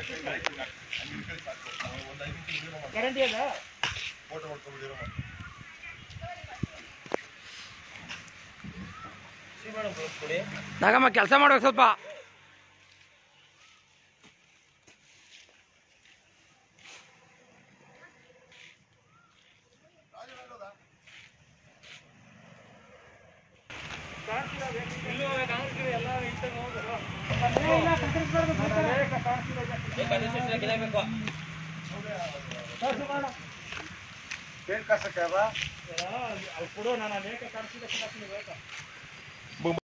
guarantee ಅದ ನಾಗಮ್ಮ ಕೆಲಸ ಮಾಡ್ಬೇಕು ಸ್ವಲ್ಪ ಅಲ್ಲಿ ಕೊಡು ನಾನು ಲೇಖ ಕಾಣಿಸಿದ